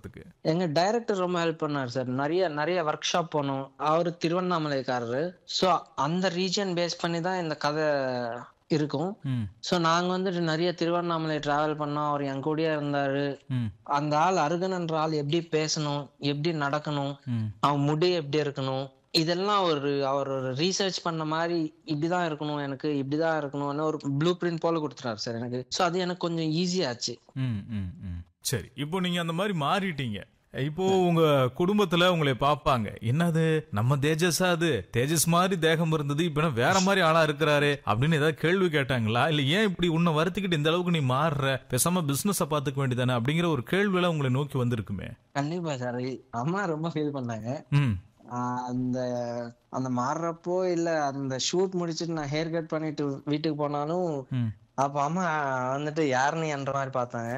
பண்றதுக்கு எங்க டைரக்டர் ரொம்ப ஹெல்ப் பண்ணார் சார் நிறைய நிறைய ஒர்க் ஷாப் போனோம் அவரு திருவண்ணாமலைக்காரரு ஸோ அந்த ரீஜன் பேஸ் பண்ணி தான் இந்த கதை இருக்கும் ம் ஸோ நாங்க வந்துட்டு நிறைய திருவண்ணாமலை டிராவல் பண்ணோம் அவர் என் கூடயே இருந்தாரு ம் அந்த ஆள் அருகனன்ற ஆள் எப்படி பேசணும் எப்படி நடக்கணும் ம் அவன் முடி எப்படி இருக்கணும் இதெல்லாம் ஒரு அவர் ஒரு ரீசர்ச் பண்ண மாதிரி இப்படிதான் இருக்கணும் எனக்கு இப்படிதான் இருக்கணும்னு ஒரு ப்ளூ பிரிண்ட் போல கொடுத்துட்டாரு சார் எனக்கு ஸோ அது எனக்கு கொஞ்சம் ஈஸியாச்சு ம் ம் ம் சரி இப்போ நீங்க அந்த மாதிரி மாறிட்டீங்க இப்போ உங்க குடும்பத்துல உங்களை பார்ப்பாங்க என்னது நம்ம தேஜஸா அது தேஜஸ் மாதிரி தேகம் இருந்தது இப்ப என்ன வேற மாதிரி ஆளா இருக்கிறாரு அப்படின்னு ஏதாவது கேள்வி கேட்டாங்களா இல்ல ஏன் இப்படி உன்னை வருத்திக்கிட்டு இந்த அளவுக்கு நீ மாறுற பேசாம பிசினஸ பாத்துக்க வேண்டியதானே அப்படிங்கிற ஒரு கேள்வியெல்லாம் உங்களை நோக்கி வந்திருக்குமே கண்டிப்பா சார் அம்மா ரொம்ப ஃபீல் பண்ணாங்க ம் ஆஹ் அந்த அந்த மாறுறப்போ இல்ல அந்த ஷூட் முடிச்சிட்டு நான் ஹேர் கட் பண்ணிட்டு வீட்டுக்கு போனாலும் ம் அப்ப அம்மா வந்துட்டு யாருன்னு என்ற மாதிரி பார்த்தாங்க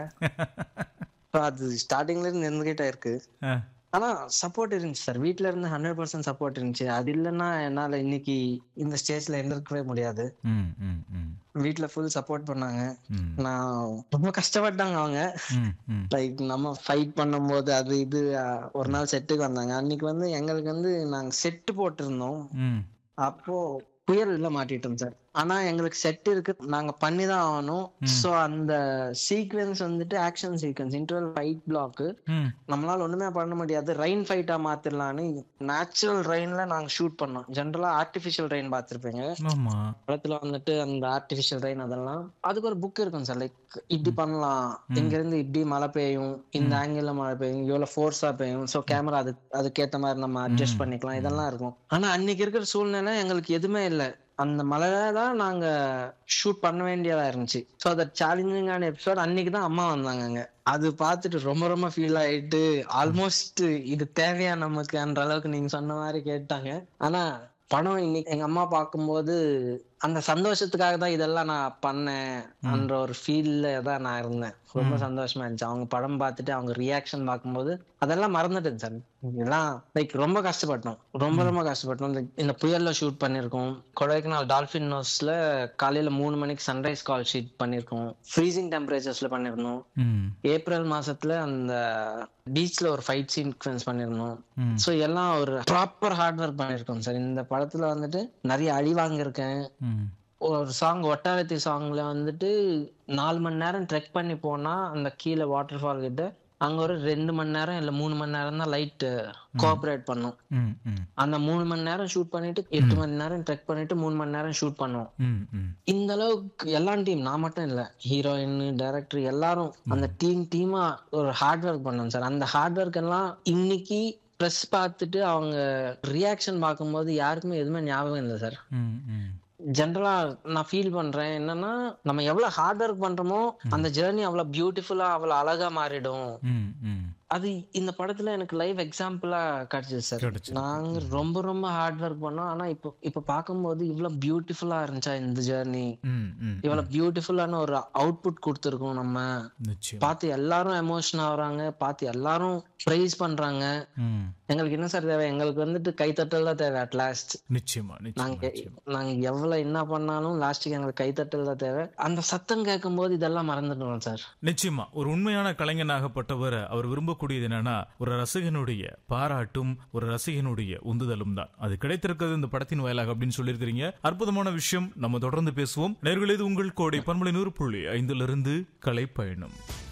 So அது ஸ்டார்டிங்ல இருந்து இருந்துகிட்டே இருக்கு ஆ, ஆனா சப்போர்ட் இருந்துச்சு சார் வீட்ல இருந்து ஹண்ட்ரட் பர்சன்ட் சப்போர்ட் இருந்துச்சு அது இல்லைன்னா என்னால இன்னைக்கு இந்த ஸ்டேஜ்ல இருந்திருக்கவே முடியாது ம் ம் ம் வீட்ல ஃபுல் சப்போர்ட் பண்ணாங்க ம் நான் ரொம்ப கஷ்டப்பட்டாங்க அவங்க ம் ம் லைக் நம்ம ஃபைட் பண்ணும்போது அது இது அஹ், ஒரு நாள் செட்டுக்கு வந்தாங்க அன்னைக்கு வந்து எங்களுக்கு வந்து நாங்க செட்டு போட்டிருந்தோம் ம் அப்போ புயல்ல மாட்டிட்டோம் சார் ஆனா எங்களுக்கு செட் இருக்கு நாங்க பண்ணி தான் ஆகணும் சோ அந்த சீக்வென்ஸ் வந்துட்டு action sequence interval fight block ம் நம்மளால ஒண்ணுமே பண்ண முடியாது ரெயின் ஃபைட்டா மாத்திரலாம்னு நேச்சுரல் ரெயின்ல நாங்க ஷூட் பண்ணோம் ஜென்ரலா ஆர்டிபிஷியல் ரெயின் பார்த்திருப்பீங்க ஆமா படத்துல வந்துட்டு அந்த ஆர்டிபிஷியல் ரெயின் அதெல்லாம் அதுக்கு ஒரு புக் இருக்கும் சார் லைக் இப்படி பண்ணலாம் இங்க இருந்து இப்படி மழை பெய்யும் இந்த ஆங்கிள் மழை பெய்யும் இவ்வளவு ஃபோர்ஸா பெய்யும் சோ கேமரா அது அதுக்கேத்த மாதிரி நம்ம அட்ஜஸ்ட் பண்ணிக்கலாம் இதெல்லாம் இருக்கும் ஆனா அன்னைக்கு இருக்கிற சூழ்நிலை எங்களுக்கு எதுவுமே இல்லை அந்த மலையில தான் நாங்க ஷூட் பண்ண வேண்டியதா இருந்துச்சு ஸோ அது சேலஞ்சிங்கான எபிசோட் அன்னைக்கு தான் அம்மா வந்தாங்க அங்க அது பார்த்துட்டு ரொம்ப ரொம்ப ஃபீல் ஆயிட்டு ஆல்மோஸ்ட் இது தேவையா நமக்குன்ற அளவுக்கு நீங்க சொன்ன மாதிரி கேட்டாங்க ஆனா படம் இன்னைக்கு எங்க அம்மா பார்க்கும்போது அந்த சந்தோஷத்துக்காக தான் இதெல்லாம் நான் பண்ணேன் என்ற ஒரு ஃபீல்ல தான் நான் இருந்தேன் ரொம்ப சந்தோஷமா இருந்துச்சு அவங்க படம் பார்த்துட்டு அவங்க ரியாக்ஷன் பார்க்கும்போது அதெல்லாம் மறந்துட்டேன் சார் இதெல்லாம் லைக் ரொம்ப கஷ்டப்பட்டோம் ரொம்ப ரொம்ப கஷ்டப்பட்டோம் Like, இந்த புயல்ல ஷூட் பண்ணிருக்கோம் கொடைக்கானல் டால்பின் நோஸ்ல காலையில மூணு மணிக்கு சன்ரைஸ் கால் ஷீட் பண்ணிருக்கோம் ஃப்ரீசிங் டெம்பரேச்சர்ஸ்ல பண்ணிருந்தோம் ம் ஏப்ரல் மாசத்துல அந்த பீச்ல ஒரு ஃபைட் சீக்வன்ஸ் பண்ணிருந்தோம் ம் சோ எல்லாம் ஒரு ப்ராப்பர் ஹார்ட் ஒர்க் பண்ணிருக்கோம் சார் இந்த படத்துல வந்துட்டு நிறைய அடி வாங்கியிருக்கேன் ம் ஒரு சாங் ஒட்டாரத்தி சாங்ல வந்துட்டு நாலு மணி நேரம் ட்ரெக் பண்ணி போனா அந்த கீழே வாட்டர் ஃபால் கிட்ட அங்க ஒரு ரெண்டு மணி நேரம் இல்ல மூணு மணி நேரம் தான் லைட் கோஆபரேட் பண்ணும் ம் ம் அந்த மூணு மணி நேரம் ஷூட் பண்ணிட்டு எட்டு மணி நேரம் ட்ரெக் பண்ணிட்டு மூணு மணி நேரம் ஷூட் பண்ணுவோம் ம் ம் இந்த அளவுக்கு எல்லா டீம் நான் மட்டும் இல்ல ஹீரோயின் டைரக்டர் எல்லாரும் அந்த டீம் டீமா ஒரு ஹார்ட் ஒர்க் பண்ணோம் சார் அந்த ஹார்ட் ஒர்க் எல்லாம் இன்னைக்கு ப்ரெஸ் பார்த்துட்டு அவங்க ரியாக்ஷன் பார்க்கும்போது யாருக்குமே எதுவுமே ஞாபகம் இல்லை சார் ம் ம் ஜென்ரலா நான் ஃபீல் பண்றேன் என்னன்னா நம்ம எவ்வளவு ஹார்ட் ஒர்க் பண்றோமோ அந்த ஜேர்னி அவ்வளவு பியூட்டிஃபுல்லா அவ்வளவு அழகா மாறிடும் ம் ம் அது இந்த படத்துல எனக்கு லைவ் எக்ஸாம்பிளா கிடைச்சது சார் கிடைச்சது. நாங்க ரொம்ப ரொம்ப ஹார்ட் ஒர்க் பண்ணோம் ஆனா இப்போ இப்ப பார்க்கும்போது இவ்வளவு பியூட்டிஃபுல்லா இருந்துச்சா இந்த ஜேர்னி ம் ம் இவ்வளவு பியூட்டிஃபுல்லான ஒரு அவுட்புட் கொடுத்துருக்கோம் நம்ம நிச்சயம் பார்த்து எல்லாரும் எமோஷன் ஆகுறாங்க பார்த்து எல்லாரும் ப்ரைஸ் பண்றாங்க ம் எங்களுக்கு என்ன சார் தேவை எங்களுக்கு வந்துட்டு கைத்தட்டல் தான் தேவை அட் லாஸ்ட் நிச்சயமா நிச்சயமா நாங்க நிச்சயமா. நாங்க எவ்வளவு என்ன பண்ணாலும் லாஸ்ட்டுக்கு எங்களுக்கு கைத்தட்டல் தான் தேவை அந்த சத்தம் கேட்கும் போது இதெல்லாம் மறந்துடுவோம் சார் நிச்சயமா ஒரு உண்மையான கலைஞனாகப்பட்டவர் அவர் விரும்பக்கூடியது என்னன்னா ஒரு ரசிகனுடைய பாராட்டும் ஒரு ரசிகனுடைய உந்துதலும் தான் அது கிடைத்திருக்கிறது இந்த படத்தின் வாயிலாக அப்படின்னு சொல்லியிருக்கிறீங்க அற்புதமான விஷயம் நம்ம தொடர்ந்து பேசுவோம் நேர்களே இது உங்கள் கோடை பன்மலை நூறு புள்ளி ஐந்திலிருந்து கலை பயணம்